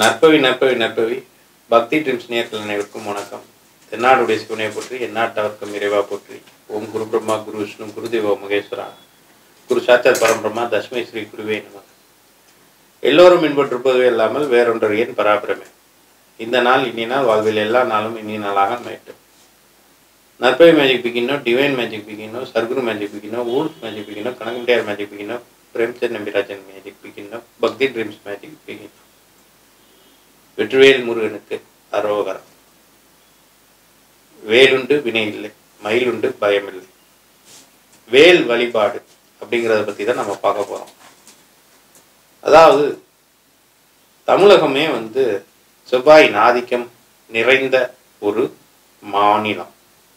நற்பவி நற்பவி நற்பவி பக்தி ட்ரீம்ஸ் நேர்கள் அனைவருக்கும் வணக்கம் தென்னாடுடைய சிவனை போற்றி எந்நாட்டவர்க்கும் இறைவா போற்றி ஓம் குரு பிரம்மா குரு விஷ்ணு குருதேவ மகேஸ்வரா குரு சாட்சாத் பரம்பிரம்மா தஸ்மை ஸ்ரீ குருவே நம எல்லோரும் இன்பற்றிருப்பதுவே இல்லாமல் வேறொன்று ஏன் பராபரமே இந்த நாள் இனி நாள் வாழ்வில் எல்லா நாளும் இனி நாளாக அமையட்டும் நற்பவி மேஜிக் பிகினோ டிவைன் மேஜிக் பிகினோ சர்க்குரு மேஜிக் பிகினோ ஊல்ஸ் மேஜிக் பிகினோ கனகம்பியார் மேஜிக் பிகினோ பிரேம்சந்த் நம்பிராஜன் மேஜிக் பிகினோ பக்தி ட்ரீம்ஸ் மேஜிக் பிகினோ வெற்றிவேல் முருகனுக்கு அரோகரம் வேலுண்டு வினை இல்லை மயிலுண்டு பயமில்லை வேல் வழிபாடு அப்படிங்கிறத பற்றி தான் நம்ம பார்க்க போகிறோம் அதாவது தமிழகமே வந்து செவ்வாயின் ஆதிக்கம் நிறைந்த ஒரு மாநிலம்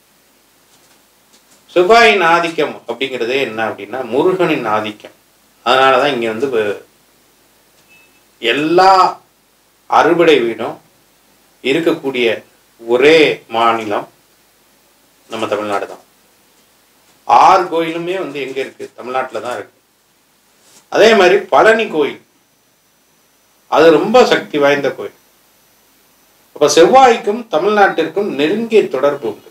செவ்வாயின் ஆதிக்கம் அப்படிங்கிறதே என்ன அப்படின்னா முருகனின் ஆதிக்கம் அதனால தான் இங்கே வந்து வ- எல்லா அறுபடை வீடும் இருக்கக்கூடிய ஒரே மாநிலம் நம்ம தமிழ்நாடு தான் ஆறு கோயிலுமே வந்து எங்க இருக்கு தமிழ்நாட்டில் தான் இருக்கு அதே மாதிரி பழனி கோயில் அது ரொம்ப சக்தி வாய்ந்த கோயில் அப்ப செவ்வாய்க்கும் தமிழ்நாட்டிற்கும் நெருங்கிய தொடர்பு உண்டு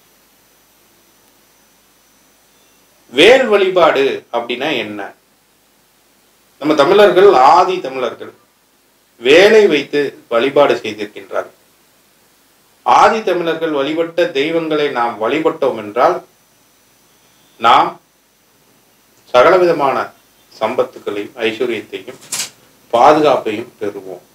வேல் வழிபாடு அப்படின்னா என்ன நம்ம தமிழர்கள் ஆதி தமிழர்கள் வேலை வைத்து வழிபாடு செய்திருக்கின்றார்கள் ஆதி தமிழர்கள் வழிபட்ட தெய்வங்களை நாம் வழிபட்டோம் என்றால் நாம் சகலவிதமான சம்பத்துக்களையும் ஐஸ்வர்யத்தையும் பாதுகாப்பையும் பெறுவோம்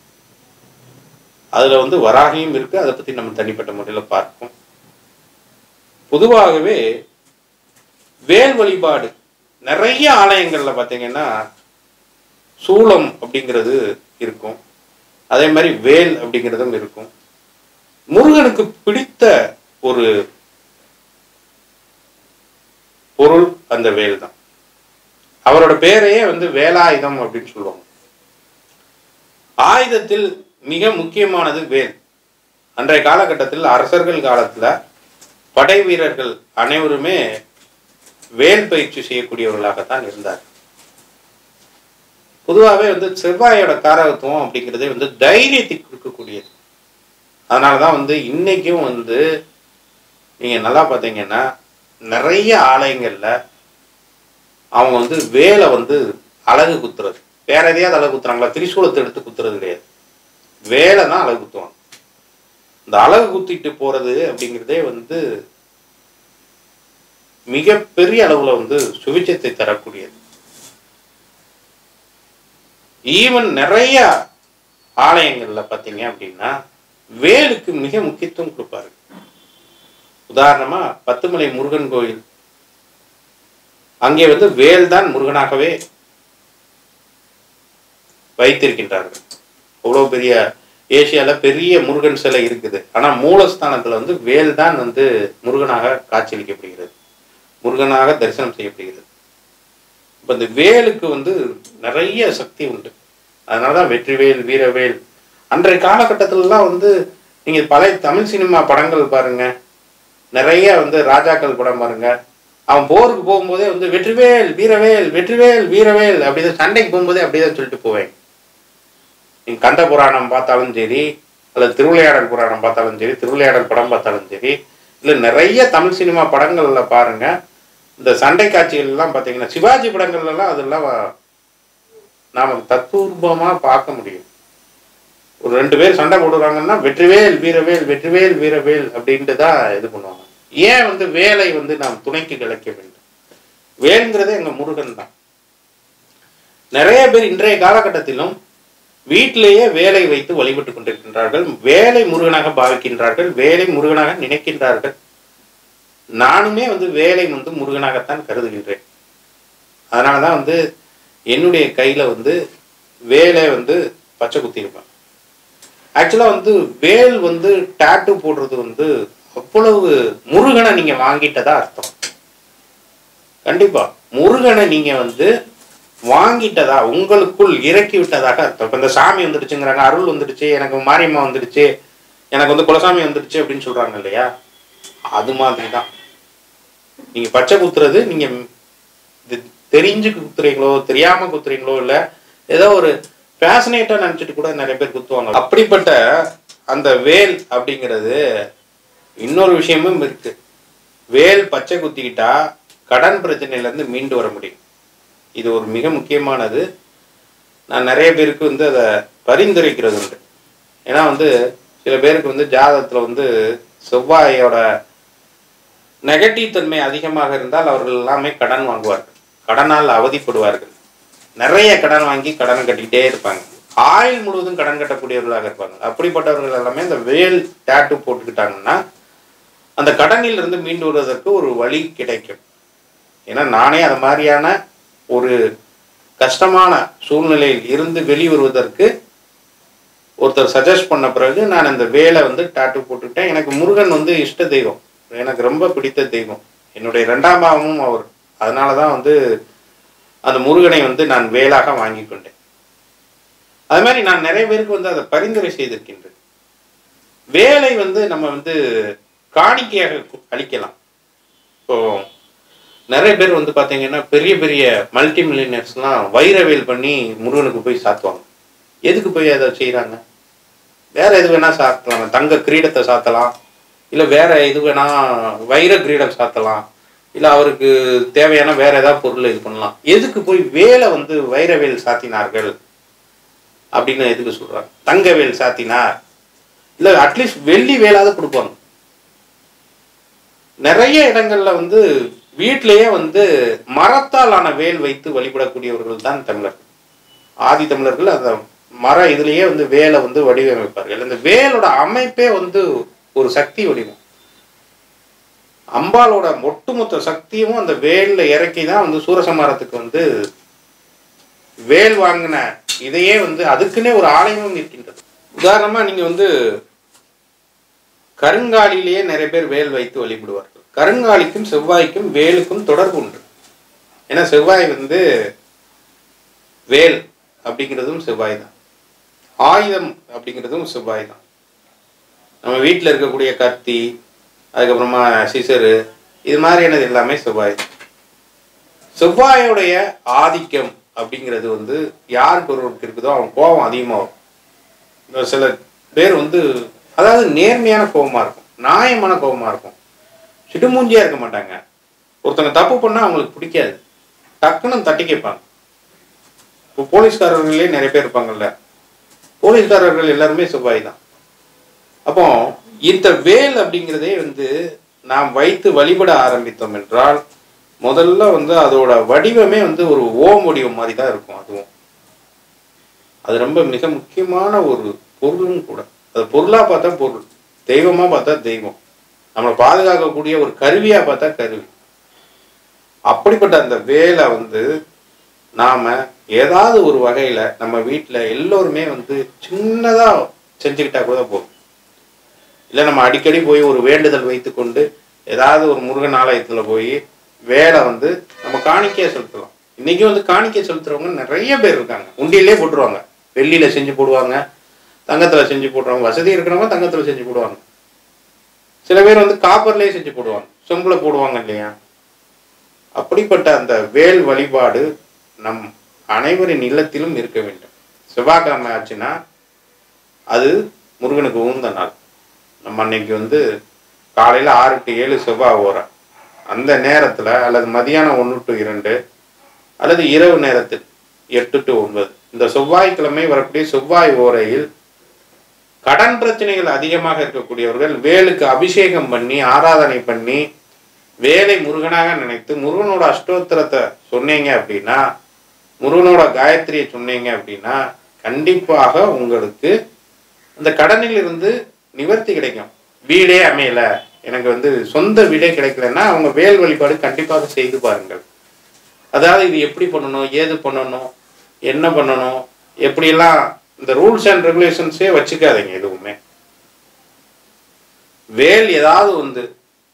அதுல வந்து வராகியும் இருக்கு அதை பத்தி நம்ம தனிப்பட்ட முறையில் பார்ப்போம் பொதுவாகவே வேல் வழிபாடு நிறைய ஆலயங்கள்ல பார்த்தீங்கன்னா சூளம் அப்படிங்கிறது இருக்கும் அதே மாதிரி வேல் அப்படிங்கிறதும் இருக்கும் முருகனுக்கு பிடித்த ஒரு பொருள் அந்த வேல் தான் அவரோட பேரையே வந்து வேலாயுதம் அப்படின்னு சொல்லுவாங்க ஆயுதத்தில் மிக முக்கியமானது வேல் அன்றைய காலகட்டத்தில் அரசர்கள் காலத்துல படை வீரர்கள் அனைவருமே வேல் பயிற்சி செய்யக்கூடியவர்களாகத்தான் இருந்தார் பொதுவாகவே வந்து செவ்வாயோட காரகத்துவம் அப்படிங்கிறதே வந்து தைரியத்தை கொடுக்கக்கூடியது அதனால தான் வந்து இன்னைக்கும் வந்து நீங்க நல்லா பார்த்தீங்கன்னா நிறைய ஆலயங்கள்ல அவங்க வந்து வேலை வந்து அழகு குத்துறது வேற எதையாவது அழகு குத்துறாங்களா திரிசூலத்தை எடுத்து குத்துறது கிடையாது வேலை தான் அழகு குத்துவாங்க இந்த அழகு குத்திட்டு போறது அப்படிங்கிறதே வந்து மிகப்பெரிய அளவுல வந்து சுவிச்சத்தை தரக்கூடியது ஈவன் நிறைய ஆலயங்கள்ல பார்த்தீங்க அப்படின்னா வேலுக்கு மிக முக்கியத்துவம் கொடுப்பாரு உதாரணமா பத்துமலை முருகன் கோயில் அங்கே வந்து வேல் தான் முருகனாகவே வைத்திருக்கின்றார்கள் அவ்வளோ பெரிய ஏசியால பெரிய முருகன் சிலை இருக்குது ஆனா மூலஸ்தானத்துல வந்து வேல் தான் வந்து முருகனாக காட்சியளிக்கப்படுகிறது முருகனாக தரிசனம் செய்யப்படுகிறது இப்போ இந்த வேலுக்கு வந்து நிறைய சக்தி உண்டு அதனால தான் வெற்றிவேல் வீரவேல் அன்றைய காலகட்டத்திலலாம் வந்து நீங்கள் பழைய தமிழ் சினிமா படங்கள் பாருங்க நிறைய வந்து ராஜாக்கள் படம் பாருங்க அவன் போருக்கு போகும்போதே வந்து வெற்றிவேல் வீரவேல் வெற்றிவேல் வீரவேல் அப்படிதான் சண்டைக்கு போகும்போதே அப்படிதான் சொல்லிட்டு போவேன் நீங்கள் கந்த புராணம் பார்த்தாலும் சரி அல்லது திருவிளையாடல் புராணம் பார்த்தாலும் சரி திருவிளையாடல் படம் பார்த்தாலும் சரி இல்லை நிறைய தமிழ் சினிமா படங்கள்ல பாருங்க இந்த சண்டை காட்சிகள் எல்லாம் பார்த்தீங்கன்னா சிவாஜி படங்கள்ல எல்லாம் அதெல்லாம் நாம தத்பூர்வமா பார்க்க முடியும் ஒரு ரெண்டு பேர் சண்டை போடுறாங்கன்னா வெற்றிவேல் வீரவேல் வெற்றிவேல் வீரவேல் அப்படின்ட்டு தான் இது பண்ணுவாங்க ஏன் வந்து வேலை வந்து நாம் துணைக்கு கிடைக்க வேண்டும் வேல்ங்கிறதே எங்க முருகன் தான் நிறைய பேர் இன்றைய காலகட்டத்திலும் வீட்டிலேயே வேலை வைத்து வழிபட்டு கொண்டிருக்கின்றார்கள் வேலை முருகனாக பாவிக்கின்றார்கள் வேலை முருகனாக நினைக்கின்றார்கள் நானுமே வந்து வேலை வந்து முருகனாகத்தான் கருதுகின்றேன் அதனால தான் வந்து என்னுடைய கையில் வந்து வேலை வந்து பச்சை குத்திருப்பேன் ஆக்சுவலாக வந்து வேல் வந்து டாட்டு போடுறது வந்து அவ்வளவு முருகனை நீங்கள் வாங்கிட்டதா அர்த்தம் கண்டிப்பா முருகனை நீங்க வந்து வாங்கிட்டதா உங்களுக்குள் இறக்கி விட்டதாக அர்த்தம் இப்ப இந்த சாமி வந்துடுச்சுங்கிறாங்க அருள் வந்துடுச்சு எனக்கு மாரியம்மா வந்துடுச்சு எனக்கு வந்து குலசாமி வந்துடுச்சு அப்படின்னு சொல்றாங்க இல்லையா அது மாதிரி தான் நீங்க பச்சை குத்துறது நீங்க இது தெரிஞ்சு குத்துறீங்களோ தெரியாம குத்துறீங்களோ இல்ல ஏதோ ஒரு ஃபேசினேட்டாக நினச்சிட்டு கூட நிறைய பேர் குத்துவாங்க அப்படிப்பட்ட அந்த வேல் அப்படிங்கிறது இன்னொரு விஷயமும் இருக்கு வேல் பச்சை குத்திக்கிட்டா கடன் பிரச்சனையிலேருந்து மீண்டு வர முடியும் இது ஒரு மிக முக்கியமானது நான் நிறைய பேருக்கு வந்து அதை பரிந்துரைக்கிறது உண்டு ஏன்னா வந்து சில பேருக்கு வந்து ஜாதகத்தில் வந்து செவ்வாயோட நெகட்டிவ் தன்மை அதிகமாக இருந்தால் அவர்கள் எல்லாமே கடன் வாங்குவார்கள் கடனால் அவதிப்படுவார்கள் நிறைய கடன் வாங்கி கடன் கட்டிக்கிட்டே இருப்பாங்க ஆயுள் முழுவதும் கடன் கட்டக்கூடியவர்களாக இருப்பாங்க அப்படிப்பட்டவர்கள் எல்லாமே இந்த வேல் டேட்டு போட்டுக்கிட்டாங்கன்னா அந்த கடனில் இருந்து மீண்டு வருவதற்கு ஒரு வழி கிடைக்கும் ஏன்னா நானே அது மாதிரியான ஒரு கஷ்டமான சூழ்நிலையில் இருந்து வெளிவருவதற்கு ஒருத்தர் சஜஸ்ட் பண்ண பிறகு நான் இந்த வேலை வந்து டாட்டு போட்டுக்கிட்டேன் எனக்கு முருகன் வந்து இஷ்ட தெய்வம் எனக்கு ரொம்ப பிடித்த தெய்வம் என்னுடைய ரெண்டாம் பாவமும் அவர் அதனால தான் வந்து அந்த முருகனை வந்து நான் வேலாக வாங்கி கொண்டேன் அது மாதிரி நான் நிறைய பேருக்கு வந்து அதை பரிந்துரை செய்திருக்கின்றேன் வேலை வந்து நம்ம வந்து காணிக்கையாக அளிக்கலாம் இப்போ நிறைய பேர் வந்து பார்த்தீங்கன்னா பெரிய பெரிய மல்டி மில்லியனர்ஸ்லாம் வைரவேல் பண்ணி முருகனுக்கு போய் சாத்துவாங்க எதுக்கு போய் அதை செய்கிறாங்க வேற எது வேணா சாத்தலாம் தங்க கிரீடத்தை சாத்தலாம் இல்லை வேற இது வேணா வைர கிரீடம் சாத்தலாம் இல்லை அவருக்கு தேவையான வேற ஏதாவது பொருள் இது பண்ணலாம் எதுக்கு போய் வேலை வந்து வைரவேல் சாத்தினார்கள் அப்படின்னு எதுக்கு சொல்றாங்க தங்க வேல் சாத்தினார் இல்லை அட்லீஸ்ட் வெள்ளி வேலாவது கொடுப்பாங்க நிறைய இடங்கள்ல வந்து வீட்டிலேயே வந்து மரத்தால் ஆன வேல் வைத்து வழிபடக்கூடியவர்கள் தான் தமிழர்கள் ஆதி தமிழர்கள் அந்த மர இதுலயே வந்து வேலை வந்து வடிவமைப்பார்கள் இந்த வேலோட அமைப்பே வந்து ஒரு சக்தி வடிவம் அம்பாலோட ஒட்டுமொத்த சக்தியும் அந்த வேல்ல இறக்கி தான் வந்து சூரசம்ஹாரத்துக்கு வந்து வேல் வாங்கின இதையே வந்து அதுக்குன்னே ஒரு ஆலயமும் இருக்கின்றது உதாரணமா நீங்க வந்து கருங்காலிலேயே நிறைய பேர் வேல் வைத்து வழிபடுவார்கள் கருங்காலிக்கும் செவ்வாய்க்கும் வேலுக்கும் தொடர்பு உண்டு ஏன்னா செவ்வாய் வந்து வேல் அப்படிங்கிறதும் செவ்வாய் தான் ஆயுதம் அப்படிங்கிறதும் செவ்வாய் தான் நம்ம வீட்டில் இருக்கக்கூடிய கத்தி அதுக்கப்புறமா சிசரு இது மாதிரியானது எல்லாமே செவ்வாய் தான் செவ்வாயோடைய ஆதிக்கம் அப்படிங்கிறது வந்து யாருக்கு ஒருவருக்கு இருக்குதோ அவன் கோபம் அதிகமாக வரும் சில பேர் வந்து அதாவது நேர்மையான கோபமாக இருக்கும் நியாயமான கோபமாக இருக்கும் சிடுமூஞ்சியாக இருக்க மாட்டாங்க ஒருத்தங்க தப்பு பண்ணால் அவங்களுக்கு பிடிக்காது டக்குன்னு தட்டி கேட்பாங்க இப்போ போலீஸ்காரர்களே நிறைய பேர் இருப்பாங்கல்ல போலீஸ்காரர்கள் எல்லாருமே செவ்வாய் தான் அப்போ இந்த வேல் அப்படிங்கிறதே வந்து நாம் வைத்து வழிபட ஆரம்பித்தோம் என்றால் முதல்ல வந்து அதோட வடிவமே வந்து ஒரு ஓம் வடிவம் மாதிரி தான் இருக்கும் அதுவும் அது ரொம்ப மிக முக்கியமான ஒரு பொருளும் கூட அது பொருளாக பார்த்தா பொருள் தெய்வமாக பார்த்தா தெய்வம் நம்மளை பாதுகாக்கக்கூடிய ஒரு கருவியாக பார்த்தா கருவி அப்படிப்பட்ட அந்த வேலை வந்து நாம ஏதாவது ஒரு வகையில நம்ம வீட்டில் எல்லோருமே வந்து சின்னதா செஞ்சுக்கிட்டா கூட போதும் இல்லை நம்ம அடிக்கடி போய் ஒரு வேண்டுதல் வைத்துக்கொண்டு ஏதாவது ஒரு முருகன் ஆலயத்தில் போய் வேலை வந்து நம்ம காணிக்கையை செலுத்தலாம் இன்னைக்கு வந்து காணிக்கை செலுத்துறவங்க நிறைய பேர் இருக்காங்க உண்டியிலே போட்டுருவாங்க வெள்ளியில செஞ்சு போடுவாங்க தங்கத்துல செஞ்சு போடுறவங்க வசதி இருக்கிறவங்க தங்கத்துல செஞ்சு போடுவாங்க சில பேர் வந்து காப்பர்லேயே செஞ்சு போடுவாங்க சொம்புல போடுவாங்க இல்லையா அப்படிப்பட்ட அந்த வேல் வழிபாடு நம் அனைவரின் இல்லத்திலும் இருக்க வேண்டும் செவ்வாய்க்கிழமை ஆச்சுன்னா அது முருகனுக்கு உகந்த நாள் நம்ம அன்னைக்கு வந்து காலையில் ஆறு டு ஏழு செவ்வாய் ஓரம் அந்த நேரத்தில் அல்லது மதியானம் ஒன்று டு இரண்டு அல்லது இரவு நேரத்தில் எட்டு டு ஒன்பது இந்த செவ்வாய்க்கிழமை வரக்கூடிய செவ்வாய் ஓரையில் கடன் பிரச்சனைகள் அதிகமாக இருக்கக்கூடியவர்கள் வேலுக்கு அபிஷேகம் பண்ணி ஆராதனை பண்ணி வேலை முருகனாக நினைத்து முருகனோட அஷ்டோத்திரத்தை சொன்னீங்க அப்படின்னா முருகனோட காயத்ரியை சொன்னீங்க அப்படின்னா கண்டிப்பாக உங்களுக்கு அந்த கடனில் இருந்து நிவர்த்தி கிடைக்கும் வீடே அமையல எனக்கு வந்து சொந்த வீடே கிடைக்கலன்னா அவங்க வேல் வழிபாடு கண்டிப்பாக செய்து பாருங்கள் அதாவது இது எப்படி பண்ணணும் ஏது பண்ணணும் என்ன பண்ணணும் எப்படியெல்லாம் இந்த ரூல்ஸ் அண்ட் ரெகுலேஷன்ஸே வச்சுக்காதீங்க எதுவுமே வேல் ஏதாவது வந்து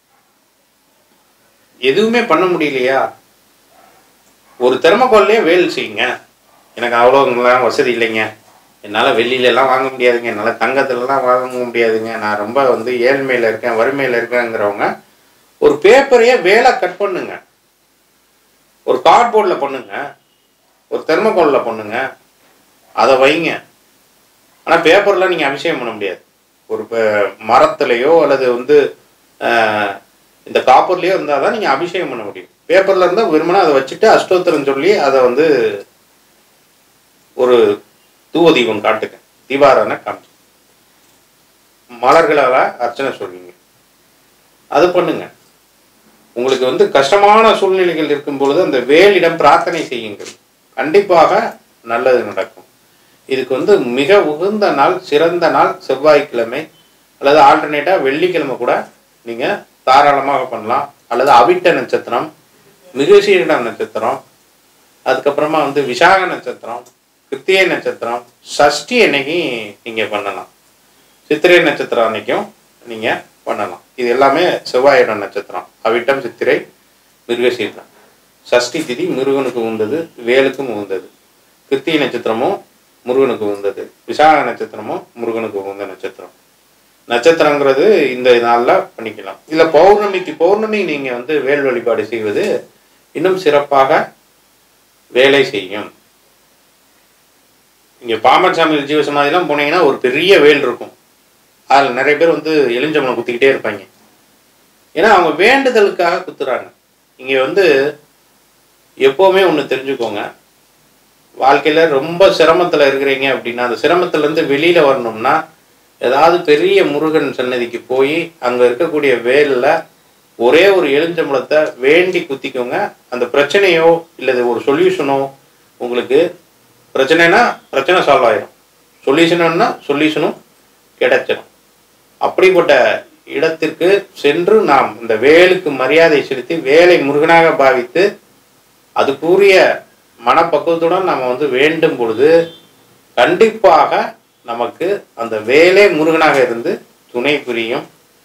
எதுவுமே பண்ண முடியலையா ஒரு தெர்மக்கோல்லையே வேல் செய்யுங்க எனக்கு அவ்வளோங்களாம் வசதி இல்லைங்க என்னால் வெளியிலலாம் வாங்க முடியாதுங்க என்னால் தங்கத்துலலாம் வாங்க முடியாதுங்க நான் ரொம்ப வந்து ஏழ்மையில் இருக்கேன் வறுமையில் இருக்கேங்கிறவங்க ஒரு பேப்பரையே வேலை கட் பண்ணுங்க ஒரு கார்ட்போர்டில் பண்ணுங்க ஒரு தெர்மக்கோலில் பண்ணுங்க அதை வைங்க ஆனால் பேப்பரில் நீங்கள் அபிஷேகம் பண்ண முடியாது ஒரு ப- மரத்துலேயோ அல்லது வந்து ஆஹ், இந்த காப்பர்லேயோ இருந்தால் தான் நீங்கள் அபிஷேகம் பண்ண முடியும் பேப்பரில் இருந்தால் வெறுமனே அதை வச்சுட்டு அஷ்டோத்திரம் சொல்லி அதை வந்து ஒரு தூவ தீபம் காட்டுங்க தீபாராதனை காமிச்சு மலர்களால் அர்ச்சனை சொல்வீங்க அது பண்ணுங்க உங்களுக்கு வந்து கஷ்டமான சூழ்நிலைகள் இருக்கும் பொழுது அந்த வேலிடம் பிரார்த்தனை செய்யுங்கள் கண்டிப்பாக நல்லது நடக்கும் இதுக்கு வந்து மிக உகந்த நாள் சிறந்த நாள் செவ்வாய்க்கிழமை அல்லது ஆல்டர்னேட்டாக வெள்ளிக்கிழமை கூட நீங்கள் தாராளமாக பண்ணலாம் அல்லது அவிட்ட நட்சத்திரம் மிருகசீரிடம் நட்சத்திரம் அதுக்கப்புறமா வந்து விசாக நட்சத்திரம் கிருத்திகை நட்சத்திரம் சஷ்டி அன்னைக்கு நீங்கள் பண்ணலாம் சித்திரை நட்சத்திரம் அன்னைக்கும் நீங்கள் பண்ணலாம் இது எல்லாமே செவ்வாயோட நட்சத்திரம் அவிட்டம் சித்திரை மிருகசீரிடம் சஷ்டி திதி முருகனுக்கு உந்தது வேலுக்கும் உந்தது கிருத்திகை நட்சத்திரமும் முருகனுக்கு உந்தது விசாக நட்சத்திரமும் முருகனுக்கு உகந்த நட்சத்திரம் நட்சத்திரங்கிறது இந்த நாளில் பண்ணிக்கலாம் இல்லை பௌர்ணமிக்கு பௌர்ணமி நீங்கள் வந்து வேல் வழிபாடு செய்வது இன்னும் சிறப்பாக வேலை செய்யும் இங்கே பாம்பன் சாமி ஜீவசமாதிலாம் போனீங்கன்னா ஒரு பெரிய வேல் இருக்கும் அதில் நிறைய பேர் வந்து எலுஞ்சம்பளம் குத்திக்கிட்டே இருப்பாங்க ஏன்னா அவங்க வேண்டுதலுக்காக குத்துறாங்க இங்கே வந்து எப்போவுமே ஒன்று தெரிஞ்சுக்கோங்க வாழ்க்கையில் ரொம்ப சிரமத்தில் இருக்கிறீங்க அப்படின்னா அந்த சிரமத்துலேருந்து வெளியில் வரணும்னா ஏதாவது பெரிய முருகன் சன்னதிக்கு போய் அங்கே இருக்கக்கூடிய வேலில் ஒரே ஒரு எலுஞ்சம்பளத்தை வேண்டி குத்திக்கோங்க அந்த பிரச்சனையோ இல்லை ஒரு சொல்யூஷனோ உங்களுக்கு பிரச்சனைனா பிரச்சனை சால்வ் ஆயிடும் சொல்யூஷனுன்னா சொல்யூஷனும் கிடைச்சிடும் அப்படிப்பட்ட இடத்திற்கு சென்று நாம் இந்த வேலுக்கு மரியாதை செலுத்தி வேலை முருகனாக பாவித்து அதுக்குரிய மனப்பக்குவத்துடன் நம்ம வந்து வேண்டும் பொழுது கண்டிப்பாக நமக்கு அந்த வேலே முருகனாக இருந்து துணை புரியும்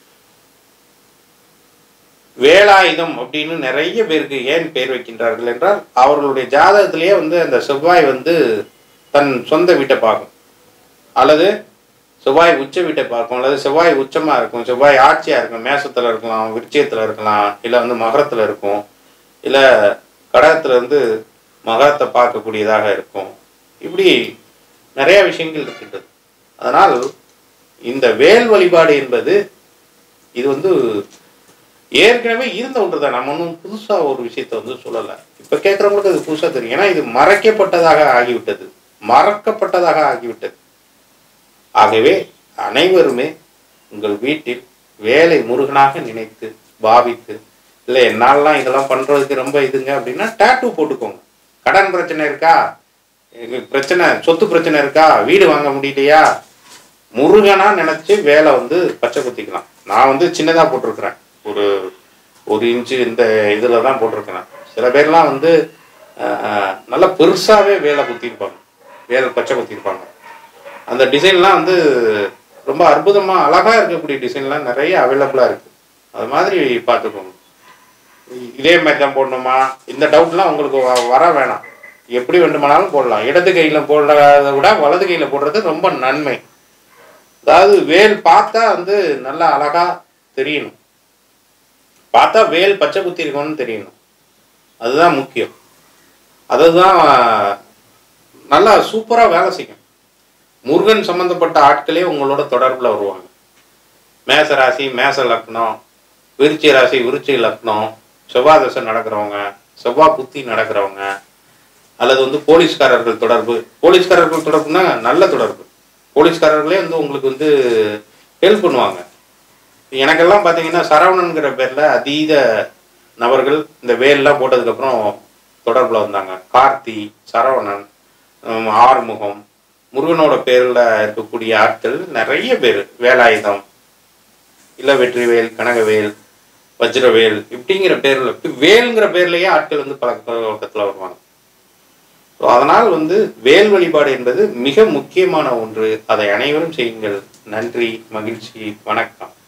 வேலாயுதம் அப்படின்னு நிறைய பேருக்கு ஏன் பேர் வைக்கின்றார்கள் என்றால் அவர்களுடைய ஜாதகத்திலேயே வந்து அந்த செவ்வாய் வந்து தன் சொந்த வீட்டை பார்க்கும் அல்லது செவ்வாய் உச்ச வீட்டை பார்க்கும் அல்லது செவ்வாய் உச்சமாக இருக்கும் செவ்வாய் ஆட்சியாக இருக்கும் மேசத்தில் இருக்கலாம் விருச்சியத்தில் இருக்கலாம் இல்லை வந்து மகரத்தில் இருக்கும் இல்லை கடகத்தில் வந்து மகரத்தை பார்க்கக்கூடியதாக இருக்கும் இப்படி நிறைய விஷயங்கள் இருக்கின்றது அதனால் இந்த வேல் வழிபாடு என்பது இது வந்து ஏற்கனவே இருந்த ஒன்று தான் நம்ம ஒன்றும் புதுசாக ஒரு விஷயத்தை வந்து சொல்லலை இப்போ கேட்குறவங்களுக்கு அது புதுசாக தெரியும் ஏன்னா இது மறைக்கப்பட்டதாக ஆகிவிட்டது மறக்கப்பட்டதாக ஆகிவிட்டது ஆகவே அனைவருமே உங்கள் வீட்டில் வேலை முருகனாக நினைத்து பாவித்து இல்லை என்னாலலாம் இதெல்லாம் பண்ணுறதுக்கு ரொம்ப இதுங்க அப்படின்னா டேட்டூ போட்டுக்கோங்க கடன் பிரச்சனை இருக்கா எங்களுக்கு பிரச்சனை சொத்து பிரச்சனை இருக்கா வீடு வாங்க முடியலையா முருகனா நினச்சி வேலை வந்து பச்சை குத்திக்கலாம் நான் வந்து சின்னதாக போட்டிருக்கிறேன் ஒரு ஒரு இன்ச்சு இந்த இதில் தான் போட்டிருக்கிறேன் சில பேர்லாம் வந்து ஆஹ், நல்லா பெருசாகவே வேலை குத்திருப்பாங்க வேலை பச்சை குத்திருப்பாங்க அந்த டிசைன்லாம் வந்து ரொம்ப அற்புதமாக அழகாக இருக்கக்கூடிய டிசைன்லாம் நிறைய அவைலபிளாக இருக்குது அது மாதிரி பார்த்துக்கோங்க இதே மாதிரி தான் போடணுமா இந்த டவுட்லாம் உங்களுக்கு வ- வர வேணாம் எப்படி வேண்டுமானாலும் போடலாம் இடது கையில் போடுறத விட வலது கையில் போடுறது ரொம்ப நன்மை அதாவது வேல் பார்த்தா வந்து நல்லா அழகா தெரியணும் பார்த்தா வேல் பச்சை குத்தி இருக்கணும்னு தெரியணும் அதுதான் முக்கியம் அதுதான் நல்லா சூப்பராக வேலை செய்யும் முருகன் சம்பந்தப்பட்ட ஆட்களே உங்களோட தொடர்பில் வருவாங்க மேச ராசி மேச லக்னம் விருச்சி ராசி விருச்சி லக்னம் செவ்வாய் தசை நடக்கிறவங்க செவ்வாய் புத்தி நடக்கிறவங்க அல்லது வந்து போலீஸ்காரர்கள் தொடர்பு போலீஸ்காரர்கள் தொடர்புனா நல்ல தொடர்பு போலீஸ்காரர்களே வந்து உங்களுக்கு வந்து ஹெல்ப் பண்ணுவாங்க எனக்கெல்லாம் பார்த்தீங்கன்னா சரவணன்கிற பேரில் அதீத நபர்கள் இந்த வேல்லாம் போட்டதுக்கப்புறம் தொடர்பில் வந்தாங்க கார்த்தி சரவணன் ஹம், ஆறுமுகம் முருகனோட பேரில் இருக்கக்கூடிய ஆட்கள் நிறைய பேர் வேலாயுதம் இல்லை வெற்றிவேல் கனகவேல் வஜ்ரவேல் இப்படிங்கிற பேரில் வேலுங்கிற பேர்லயே ஆட்கள் வந்து பல பக்கத்தில் வருவாங்க ஸோ அதனால் வந்து வேல் வழிபாடு என்பது மிக முக்கியமான ஒன்று அதை அனைவரும் செய்யுங்கள் நன்றி மகிழ்ச்சி வணக்கம்